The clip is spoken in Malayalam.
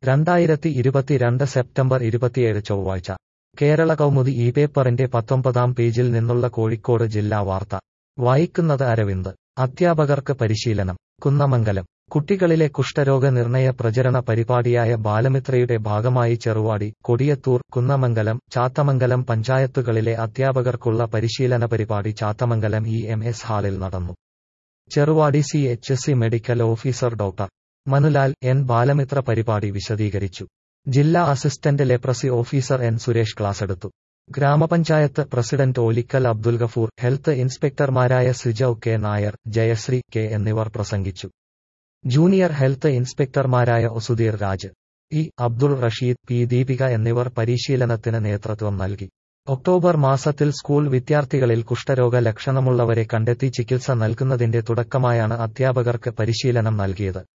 രണ്ടായിരത്തി ഇരുപത്തിരണ്ട് സെപ്റ്റംബർ ഇരുപത്തിയേഴ് ചൊവ്വാഴ്ച കേരള കൗമുദി ഈ പേപ്പറിന്റെ പത്തൊമ്പതാം പേജിൽ നിന്നുള്ള കോഴിക്കോട് ജില്ലാ വാർത്ത വായിക്കുന്നത് അരവിന്ദ് അധ്യാപകർക്ക് പരിശീലനം കുന്നമംഗലം കുട്ടികളിലെ കുഷ്ഠരോഗ നിർണയ പ്രചരണ പരിപാടിയായ ബാലമിത്രയുടെ ഭാഗമായി ചെറുവാടി കൊടിയത്തൂർ കുന്നമംഗലം ചാത്തമംഗലം പഞ്ചായത്തുകളിലെ അധ്യാപകർക്കുള്ള പരിശീലന പരിപാടി ചാത്തമംഗലം ഇ എം എസ് ഹാളിൽ നടന്നു Cheruvadi C H C medical officer doctor Manulal N Balamitra പരിപാടി വിശദീകരിച്ചു ജില്ലാ assistant leprosy officer N Suresh ക്ലാസെടുത്തു ഗ്രാമപഞ്ചായത്ത് പ്രസിഡന്റ് ഓലിക്കൽ അബ്ദുൽ ഗഫൂർ ഹെൽത്ത് ഇൻസ്പെക്ടർമാരായ സിജൌ കെ നായർ ജയശ്രീ കെ എന്നിവർ പ്രസംഗിച്ചു ജൂനിയർ ഹെൽത്ത് ഇൻസ്പെക്ടർമാരായ ഒസുദീർ രാജ് ഇ അബ്ദുൾ റഷീദ് പി ദീപിക എന്നിവർ പരിശീലനത്തിന് നേതൃത്വം നൽകി ഒക്ടോബർ മാസത്തിൽ സ്കൂൾ വിദ്യാർത്ഥികളിൽ കുഷ്ഠരോഗ ലക്ഷണമുള്ളവരെ കണ്ടെത്തി ചികിത്സ നൽകുന്നതിന്റെ തുടക്കമായാണ് അധ്യാപകർക്ക് പരിശീലനം നൽകിയത്